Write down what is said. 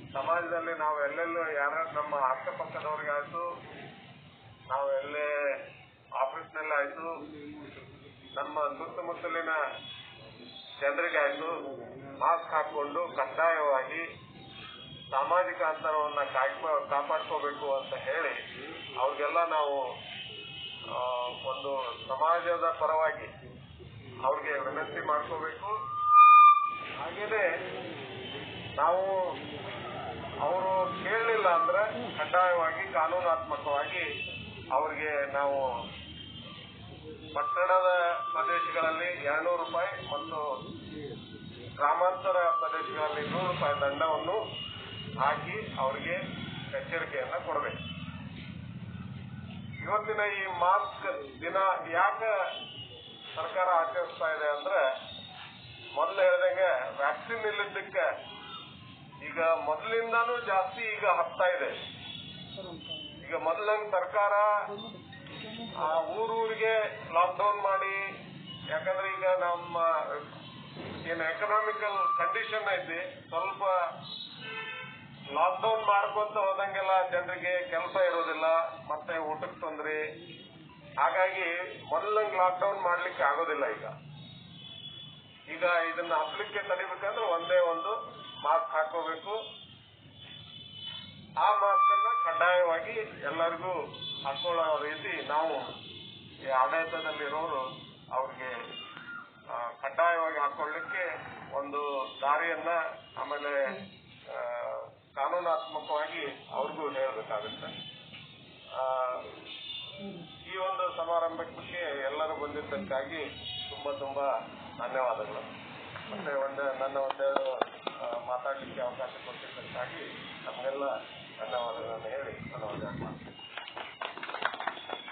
ಸಮಾಜದಲ್ಲಿ ನಾವು ಎಲ್ಲೆಲ್ಲೂ ಯಾರ ನಮ್ಮ ಅಕ್ಕಪಕ್ಕದವ್ರಿಗಾಯ್ತು ನಾವು ಎಲ್ಲೇ ಆಫೀಸ್ನಲ್ಲಿ ಆಯ್ತು ನಮ್ಮ ಸುತ್ತಮುತ್ತಲಿನ ಜನರಿಗಾಯ್ತು ಮಾಸ್ಕ್ ಹಾಕೊಂಡು ಕಡ್ಡಾಯವಾಗಿ ಸಾಮಾಜಿಕ ಅಂತರವನ್ನ ಕಾಯ್ಕೊ ಕಾಪಾಡ್ಕೋಬೇಕು ಅಂತ ಹೇಳಿ ಅವ್ರಿಗೆಲ್ಲ ನಾವು ಆ, ಒಂದು ಸಮಾಜದ ಪರವಾಗಿ ಅವ್ರಿಗೆ ವಿನಂತಿ ಮಾಡ್ಕೋಬೇಕು ಹಾಗೇನೆ ನಾವು ಅವರು ಕೇಳಲಿಲ್ಲ ಅಂದ್ರೆ ಕಡ್ಡಾಯವಾಗಿ ಕಾನೂನಾತ್ಮಕವಾಗಿ ಅವ್ರಿಗೆ ನಾವು ಪಟ್ಟಣದ ಪ್ರದೇಶಗಳಲ್ಲಿ ಎರಡ್ನೂರು ರೂಪಾಯಿ ಮತ್ತು ಗ್ರಾಮಾಂತರ ಪ್ರದೇಶಗಳಲ್ಲಿ ನೂರು ರೂಪಾಯಿ ದಂಡವನ್ನು ಹಾಕಿ ಅವರಿಗೆ ಎಚ್ಚರಿಕೆಯನ್ನ ಕೊಡಬೇಕು ಇವತ್ತಿನ ಈ ಮಾಸ್ಕ್ ದಿನ ಯಾಕೆ ಸರ್ಕಾರ ಆಚರಿಸ್ತಾ ಇದೆ ಅಂದ್ರೆ ಮೊದಲು ಹೇಳ್ದಂಗೆ ವ್ಯಾಕ್ಸಿನ್ ಇಲ್ಲದಕ್ಕೆ ಈಗ ಮೊದಲಿಂದಾನು ಜಾಸ್ತಿ ಈಗ ಹತ್ತಾ ಇದೆ ಈಗ ಮೊದಲಂಗ್ ಸರ್ಕಾರ ಆ ಊರೂರಿಗೆ ಲಾಕ್ಡೌನ್ ಮಾಡಿ ಯಾಕಂದ್ರೆ ಈಗ ನಮ್ಮ ಏನು ಎಕನಾಮಿಕಲ್ ಕಂಡೀಷನ್ ಐತಿ ಸ್ವಲ್ಪ ಲಾಕ್ಡೌನ್ ಮಾಡ್ಕೊಂತ ಹೋದಂಗೆಲ್ಲ ಜನರಿಗೆ ಕೆಲಸ ಇರೋದಿಲ್ಲ ಮತ್ತೆ ಊಟಕ್ಕೆ ತೊಂದ್ರೆ ಹಾಗಾಗಿ ಮೊದಲಂಗ್ ಲಾಕ್ಡೌನ್ ಮಾಡ್ಲಿಕ್ಕೆ ಆಗೋದಿಲ್ಲ ಈಗ ಈಗ ಇದನ್ನ ಹಬ್ಲಿಕ್ಕೆ ತಡಿಬೇಕಂದ್ರೆ ಒಂದೇ ಒಂದು ಮಾಸ್ಕ್ ಹಾಕೋಬೇಕು ಆ ಮಾಸ್ಕ್ ಅನ್ನ ಕಡ್ಡಾಯವಾಗಿ ಎಲ್ಲರಿಗೂ ಹಾಕೊಳ್ಳೋ ರೀತಿ ನಾವು ಈ ಆಡಳಿತದಲ್ಲಿರೋರು ಅವ್ರಿಗೆ ಆ, ಕಡ್ಡಾಯವಾಗಿ ಹಾಕೊಳ್ಳಿಕ್ಕೆ ಒಂದು ದಾರಿಯನ್ನ ಆಮೇಲೆ ಆ, ಕಾನೂನಾತ್ಮಕವಾಗಿ ಅವ್ರಿಗೂ ಹೇಳಬೇಕಾಗುತ್ತೆ ಆ, ಈ ಒಂದು ಸಮಾರಂಭಕ್ಕೆ ಎಲ್ಲರೂ ಬಂದಿದ್ದಕ್ಕಾಗಿ ತುಂಬಾ ತುಂಬಾ ಧನ್ಯವಾದಗಳು ಮತ್ತೆ ಒಂದು ನನ್ನ ಒಂದೆರಡು ಆ, ಮಾತಾಡ್ಲಿಕ್ಕೆ ಅವಕಾಶ ಕೊಟ್ಟಿದ್ದಕ್ಕಾಗಿ ನಮಗೆಲ್ಲ ಧನ್ಯವಾದಗಳನ್ನು ಹೇಳಿ ನಾನು